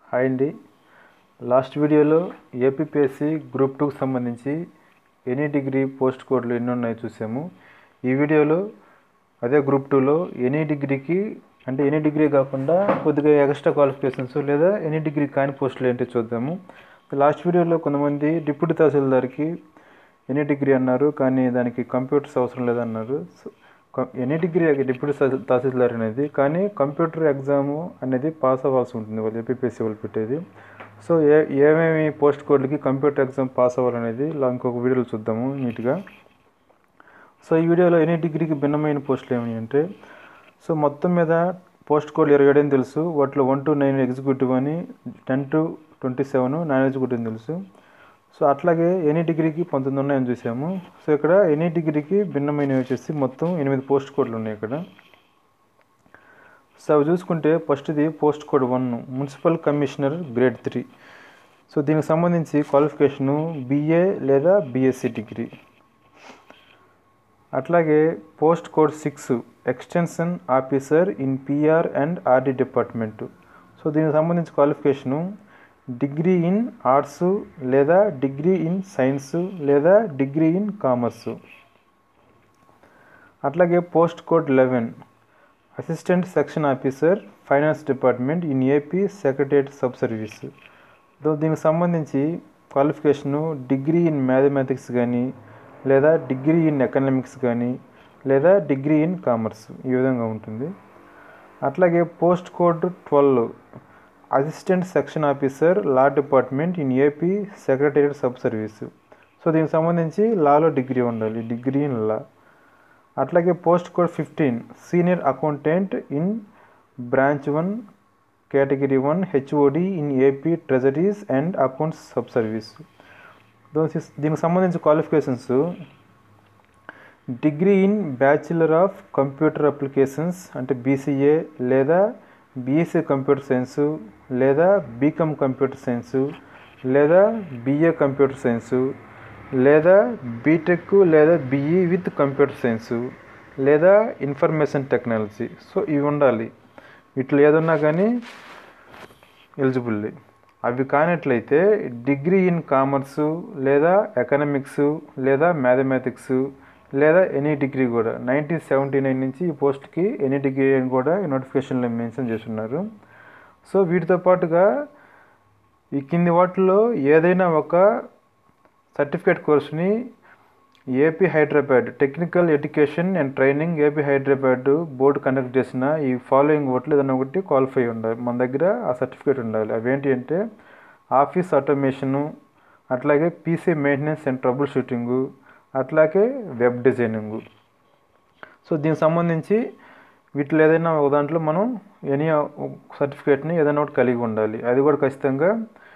hi అండి last వీడియోలో APPSC group టూకి సంబంధించి ఎనీ డిగ్రీ పోస్ట్ కోడ్లు ఎన్ని ఉన్నాయో చూసాము ఈ వీడియోలో అదే గ్రూప్ టూలో ఎనీ డిగ్రీకి అంటే ఎనీ డిగ్రీ కాకుండా కొద్దిగా ఎక్స్ట్రా క్వాలిఫికేషన్స్ లేదా ఎనీ డిగ్రీ కాని పోస్టులు ఏంటో చూద్దాము లాస్ట్ వీడియోలో కొంతమంది డిప్యూటీ తహసీల్దార్కి ఎనీ డిగ్రీ అన్నారు కానీ దానికి కంప్యూటర్స్ అవసరం లేదన్నారు సో ఎనీ డిగ్రీ డిప్యూటీ తహసీ- తహసీల్దార్ అనేది కానీ కంప్యూటర్ ఎగ్జామ్ అనేది పాస్ అవ్వాల్సి ఉంటుంది వాళ్ళు ఏపీపీఎస్సీ వాళ్ళు పెట్టేది సో ఏ ఏమేమి పోస్ట్ కోడ్లకి కంప్యూటర్ ఎగ్జామ్ పాస్ అవ్వాలనేది ఇలా ఇంకొక వీడియోలో చూద్దాము నీట్గా సో ఈ వీడియోలో ఎనీ డిగ్రీకి భిన్నమైన పోస్టులు ఏమి అంటే సో మొత్తం మీద పోస్ట్ కోడ్లు ఇరవై ఏడు అని తెలుసు వాటిలో వన్ టు నైన్ ఎగ్జిక్యూటివ్ అని ten to twenty seven non executive అని తెలుసు సో అట్లాగే ఎనీ డిగ్రీకి పంతొమ్మిది ఉన్నాయని చూసాము సో ఇక్కడ ఎనీ డిగ్రీకి భిన్నమైనవి వచ్చేసి మొత్తం ఎనిమిది పోస్ట్ కోడ్లు ఉన్నాయి ఇక్కడ సో అవి చూసుకుంటే ఫస్ట్ది post code one municipal commissioner grade three so దీనికి సంబంధించి క్వాలిఫికేషను బీఏ లేదా బీఎస్సీ డిగ్రీ అట్లాగే post code six extension officer in PR and RD department so దీనికి సంబంధించి క్వాలిఫికేషను డిగ్రీ ఇన్ ఆర్ట్స్ లేదా డిగ్రీ ఇన్ సైన్స్ లేదా డిగ్రీ ఇన్ కామర్స్ అట్లాగే post code eleven assistant section officer finance department in AP secretariat sub service దో- దీనికి సంబంధించి qualification degree in mathematics కానీ లేదా డిగ్రీ ఇన్ ఎకనామిక్స్ కానీ లేదా డిగ్రీ ఇన్ కామర్స్ ఈ విధంగా ఉంటుంది అట్లాగే post code twelve assistant section officer law department in AP secretariat sub service so దీనికి సంబంధించి లాలో డిగ్రీ ఉండాలి డిగ్రీ ఇన్ లా అట్లాగే post code fifteen senior accountant in branch one category one HOD in AP treasuries and accounts sub service దీనికి సంబంధించి qualifications degree in bachelor of computer applications అంటే BCA లేదా BSc computer science లేదా BCom computer science లేదా BA computer science లేదా BTech లేదా BE with computer science లేదా information technology so ఇవి ఉండాలి వీటిలో ఏదన్నా కానీ ఎలిజిబుల్ అవి కానట్లయితే డిగ్రీ ఇన్ కామర్సు లేదా ఎకనామిక్స్ లేదా మ్యాథమెటిక్స్ లేదా ఎనీ డిగ్రీ కూడా నైన్టీన్ సెవెంటీ నైన్ నుంచి ఈ పోస్ట్కి ఎనీ డిగ్రీ అని కూడా ఈ నోటిఫికేషన్లో మెన్షన్ చేస్తున్నారు సో వీటితో పాటుగా ఈ కింది వాటిల్లో ఏదైనా ఒక సర్టిఫికేట్ కోర్సుని AP Hyderabad technical education and training AP Hyderabad board conduct చేసిన ఈ ఫాలోయింగ్ వాటిలో ఏదైనా ఒకటి క్వాలిఫై ఉండాలి మన దగ్గర ఆ సర్టిఫికేట్ ఉండాలి అవేంటి అంటే ఆఫీస్ ఆటోమేషను అట్లాగే PC maintenance and troubleshooting అట్లాగే వెబ్ డిజైనింగు సో దీనికి సంబంధించి వీటిలో ఏదైనా ఒక దాంట్లో మనం ఎనీ సర్టిఫికేట్ని ఏదైనా ఒకటి కలిగి ఉండాలి అది కూడా ఖచ్చితంగా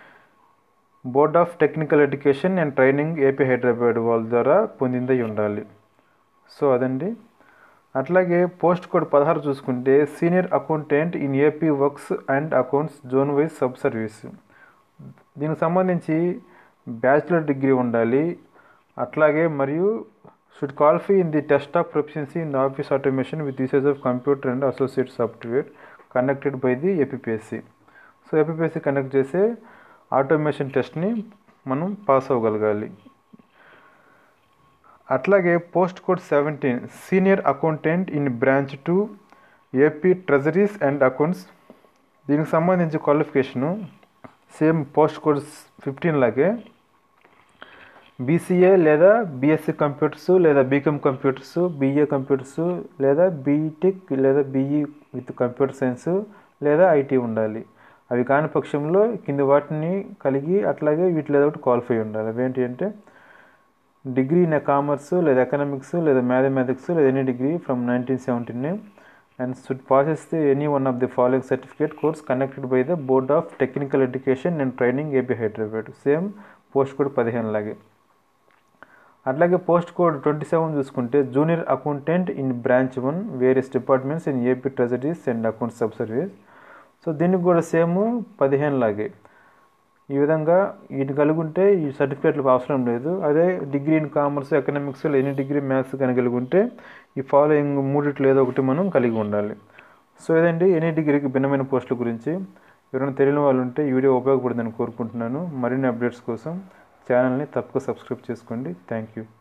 board of technical education and training AP Hyderabad వాళ్ళ ద్వారా పొందిందై ఉండాలి సో అదండి అట్లాగే పోస్ట్ కోడ్ పదహారు చూసుకుంటే senior accountant in AP works and accounts zone wise sub service దీనికి సంబంధించి బ్యాచిలర్ డిగ్రీ ఉండాలి అట్లాగే మరియు should qualify in the test of proficiency in office automation with usage of computer and associate software conducted by the APPSC so APPSC conduct చేసే automation టెస్ట్ని మనం pass అవ్వగలగాలి అట్లాగే post code seventeen senior accountant in branch two AP treasuries and accounts దీనికి సంబంధించి qualification same post code fifteen లాగే BCA లేదా BSc computers లేదా బీకామ్ కంప్యూటర్స్ బీఏ కంప్యూటర్స్ లేదా బీటెక్ లేదా బీఈ విత్ కంప్యూటర్ సైన్స్ లేదా ఐటీ ఉండాలి అవి కాని పక్షంలో కింది వాటిని కలిగి అట్లాగే వీటిలో ఏదో ఒకటి క్వాలిఫై ఉండాలి అవేంటి అంటే డిగ్రీ ఇన్ కామర్స్ లేదా ఎకనామిక్స్ లేదా మ్యాథమెటిక్స్ లేదా any degree from nineteen seventeen and should passes the any one of the following certificate course conducted by the board of technical education and training AP Hyderabad same post code పదిహేను లాగే అట్లాగే post code twenty seven చూసుకుంటే junior accountant in branch one various departments in AP treasuries and account sub service so దీనికి కూడా same పదిహేను లాగే ఈ విధంగా వీటిని కలిగి ఉంటే ఈ సర్టిఫికేట్లు అవసరం లేదు అదే degree in commerce economics any degree maths కనుక కలిగి ఉంటే ఈ ఫాలోయింగ్ మూడిట్లో ఏదో ఒకటి మనం కలిగి ఉండాలి సో ఇదండి ఎనీ డిగ్రీకి భిన్నమైన పోస్టుల గురించి ఎవరైనా తెలియని వాళ్ళు ఉంటే ఈ వీడియో ఉపయోగపడుతుందని కోరుకుంటున్నాను మరిన్ని అప్డేట్స్ కోసం ఛానల్ని తప్పక సబ్స్క్రైబ్ చేసుకోండి థ్యాంక్ యూ